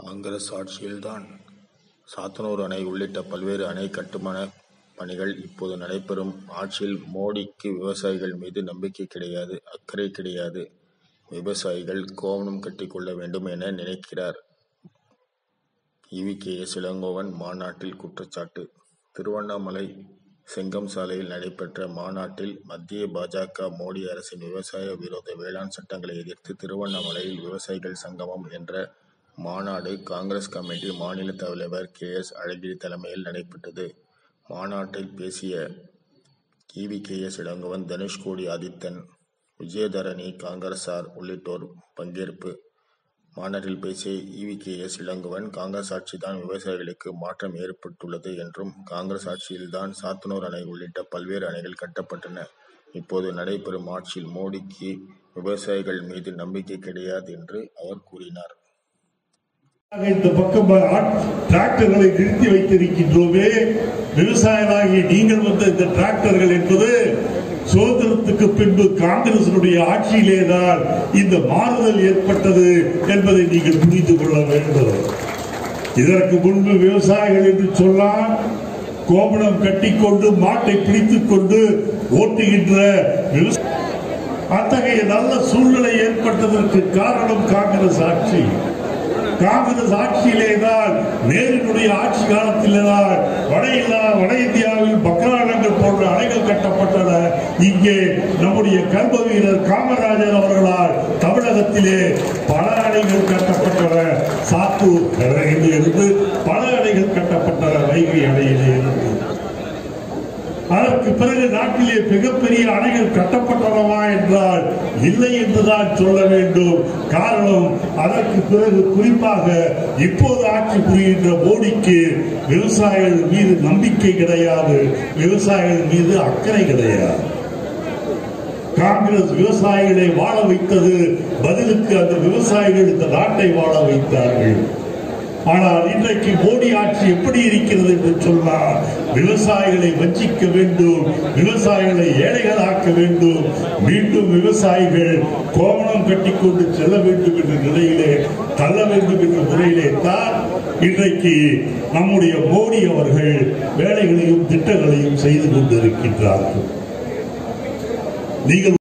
காங்கிரஸ் ஆட்சியில்தான் சாத்தனூர் அணை உள்ளிட்ட பல்வேறு அணை கட்டுமான பணிகள் இப்போது நடைபெறும் ஆட்சியில் மோடிக்கு விவசாயிகள் மீது நம்பிக்கை கிடையாது, அக்கறை கிடையாது. விவசாயிகள் கோவணம் கட்டிக்கொள்ள வேண்டும் என நினைக்கிறார். ஈ. கே. எஸ். இளங்கோவன் மாநாட்டில் குற்றச்சாட்டு திருவண்ணாமலை செங்கம் சாலையில் நடைபெற்ற மாநாட்டில் மத்திய பா. ஜ. மோடி அரசின் விவசாய விரோத வேளாண் சட்டங்களை எதிர்த்து திருவண்ணாமலையில் விவசாயிகள் சங்கமம் என்ற மாநாடு காங்கிரஸ் கமிட்டி மாநில தலைவர் கே. எஸ். அழகிரி தலைமையில் நடைபெற்றது. மாநாட்டில் பேசிய E. K. S. Elangovan, Dhanushkodi Adithan, Vijayadharani, காங்கிரசார் உள்ளிட்டோர் பங்கேற்பு. மாநாட்டில் பேசிய E. K. S. Elangovan, Congress ஆட்சிதான் விவசாயிகளுக்கு மாற்றம் ஏற்படுத்தியுள்ளது என்றும், காங்கிரஸ் ஆட்சியில்தான் சாத்தனூர் அணை உள்ளிட்ட பல்வேறு அணைகள் கட்டப்பட்டன. இப்போது நடைபெறும் ஆட்சியில் மோடிக்கு விவசாயிகள் மீது நம்பிக்கை கிடையாது என்று அவர் கூறினார். இந்த பக்கம் டிராக்டர்களை நிறுத்தி வைத்திருக்கின்றோமே விவசாயிகளாகிய நீங்கள் வந்த இந்த டிராக்டர்கள் என்பது சுதந்திரத்துக்கு பின்பு காங்கிரசினுடைய ஆட்சியிலேதான் இந்த மாறுதல் ஏற்பட்டது என்பதை நீங்கள் புரிந்து கொள்ள வேண்டும் இதற்கு முன்பு விவசாயிகள் என்று சொன்னால் கோபுரம் கட்டிக்கொண்டு மாட்டை பிடித்துக் கொண்டு ஓட்டுகின்ற விவசாய அத்தகைய நல்ல சூழ்நிலை ஏற்பட்டதற்கு காரணம் காங்கிரஸ் ஆட்சி காங்கிரஸ் ஆட்சியிலே தான் நேருடைய ஆட்சி காலத்திலே தான் வட வட இந்தியாவில் பக்ரானங்கள் போன்ற அணைகள் கட்டப்பட்டன இங்கே நம்முடைய கர்ம வீரர் காமராஜர் அவர்களால் தமிழகத்திலே பல அணைகள் கட்டப்பட்டன சாத்தூர் அணையில் இருந்து பல அணைகள் கட்டப்பட்டன வைகை அணையிலே இருந்து அதற்கு பிறகு நாட்டிலே மிகப்பெரிய அணைகள் கட்டப்பட்டனவா என்றால் இல்லை என்றுதான் சொல்ல வேண்டும் காரணம் அதற்கு பிறகு குறிப்பாக இப்போது ஆட்சி புரிகின்ற மோடிக்கு விவசாயிகள் மீது நம்பிக்கை கிடையாது விவசாயிகள் மீது அக்கறை கிடையாது காங்கிரஸ் விவசாயிகளை வாழ வைத்தது பதிலுக்கு அந்த விவசாயிகள் இந்த நாட்டை வாழ வைத்தார்கள் ஆனால் இன்றைக்கு மோடி ஆட்சி எப்படி இருக்கிறது என்று சொன்னால் விவசாயிகளை வஞ்சிக்க வேண்டும் விவசாயிகளை ஏழைகளாக்க வேண்டும் மீண்டும் விவசாயிகள் கோவணம் கட்டிக்கொண்டு செல்ல வேண்டும் என்ற நிலையிலே தள்ள வேண்டும் என்ற முறையிலே தான் இன்றைக்கு நம்முடைய மோடி அவர்கள் வேலைகளையும் திட்டங்களையும் செய்து கொண்டிருக்கின்றார்கள் நீங்கள்